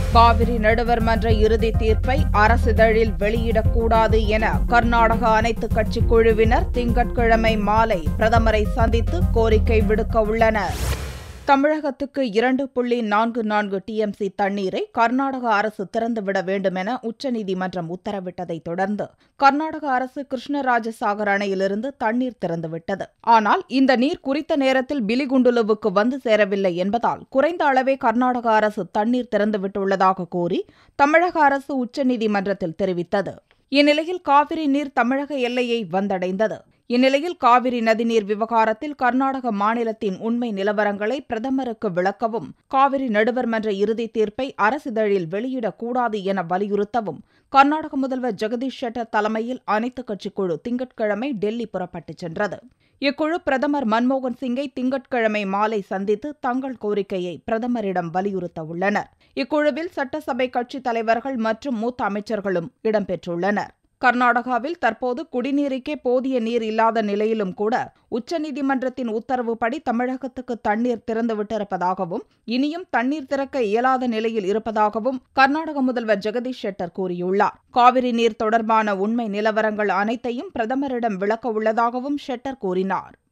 காவிரி நடுவர் மன்ற இறுதி தீர்ப்பை அரசிதழில் வெளியிடக்கூடாது என கர்நாடக அனைத்து கட்சி குழுவினர் திங்கட்கிழமை மாலை பிரதமரை சந்தித்து கோரிக்கை விடுக்க உள்ளனர் தமிழகத்துக்கு இரண்டு புள்ளி நான்கு நான்கு டிஎம்சி தண்ணீரை கர்நாடக அரசு திறந்துவிட வேண்டும் என உச்சநீதிமன்றம் உத்தரவிட்டதை தொடர்ந்து கர்நாடக அரசு கிருஷ்ணராஜசாகர் அணையிலிருந்து தண்ணீர் திறந்துவிட்டது ஆனால் இந்த நீர் குறித்த நேரத்தில் பிலிகுண்டுலுவுக்கு வந்து சேரவில்லை என்பதால் குறைந்த அளவே கர்நாடக அரசு தண்ணீர் திறந்துவிட்டுள்ளதாக கூறி தமிழக அரசு உச்சநீதிமன்றத்தில் தெரிவித்தது இந்நிலையில் காவிரி நீர் தமிழக எல்லையை வந்தடைந்தது இந்நிலையில் காவிரி நதிநீர் விவகாரத்தில் கர்நாடக மாநிலத்தின் உண்மை நிலவரங்களை பிரதமருக்கு விளக்கவும் காவிரி நடுவர் மன்ற இறுதி தீர்ப்பை அரசிதழில் வெளியிடக்கூடாது என வலியுறுத்தவும் கர்நாடக முதல்வர் ஜெகதீஷ் ஷெட்டர் தலைமையில் அனைத்துக் கட்சிக் குழு திங்கட்கிழமை டெல்லி புறப்பட்டுச் சென்றது இக்குழு பிரதமர் மன்மோகன் சிங்கை திங்கட்கிழமை மாலை சந்தித்து தங்கள் கோரிக்கையை பிரதமரிடம் வலியுறுத்த உள்ளனர் இக்குழுவில் சட்டசபை கட்சித் தலைவர்கள் மற்றும் மூத்த அமைச்சர்களும் இடம்பெற்றுள்ளனர் கர்நாடகாவில் தற்போது குடிநீருக்கே போதிய நீர் இல்லாத நிலையிலும் கூட உச்சநீதிமன்றத்தின் உத்தரவுப்படி தமிழகத்துக்கு தண்ணீர் திறந்துவிட்டிருப்பதாகவும் இனியும் தண்ணீர் திறக்க இயலாத நிலையில் இருப்பதாகவும் கர்நாடக முதல்வர் ஜெகதீஷ் ஷெட்டர் கூறியுள்ளார் காவிரி நீர் தொடர்பான உண்மை நிலவரங்கள் அனைத்தையும் பிரதமரிடம் விளக்க உள்ளதாகவும் ஷெட்டர் கூறினார்